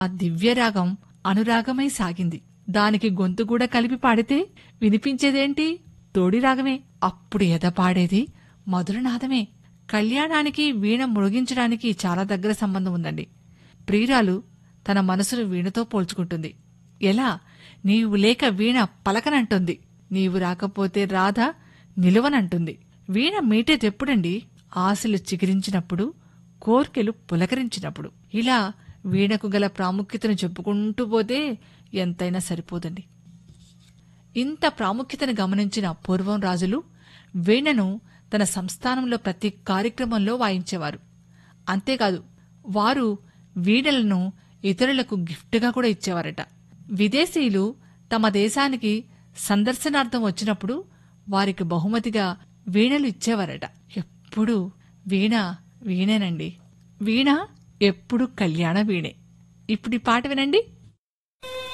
ఆ దివ్యరాగం అనురాగమై సాగింది దానికి గొంతు కూడా కలిపి పాడితే వినిపించేదేంటి తోడి రాగమే అప్పుడు ఎద పాడేది మధురనాదమే కళ్యాణానికి వీణ మృగించడానికి చాలా దగ్గర సంబంధం ఉందండి ప్రియురాలు తన మనసును వీణతో పోల్చుకుంటుంది ఎలా నీవు లేక వీణ పలకనంటుంది నీవు రాకపోతే రాధ నిలువనంటుంది వీణ మీటేదెప్పుడండి ఆశలు చిగిరించినప్పుడు కోర్కెలు పులకరించినప్పుడు ఇలా వీణకు గల ప్రాముఖ్యతను చెప్పుకుంటూ పోతే ఎంతైనా సరిపోదండి ఇంత ప్రాముఖ్యతను గమనించిన పూర్వం రాజులు వీణను తన సంస్థానంలో ప్రతి కార్యక్రమంలో వాయించేవారు అంతేకాదు వారు వీణలను ఇతరులకు గిఫ్ట్గా కూడా ఇచ్చేవారట విదేశీయులు తమ దేశానికి సందర్శనార్థం వచ్చినప్పుడు వారికి బహుమతిగా వీణలు ఇచ్చేవారట ఎప్పుడు వీణ వీణేనండి వీణ ఎప్పుడు కళ్యాణ వీణే ఇప్పుడు ఈ పాట వినండి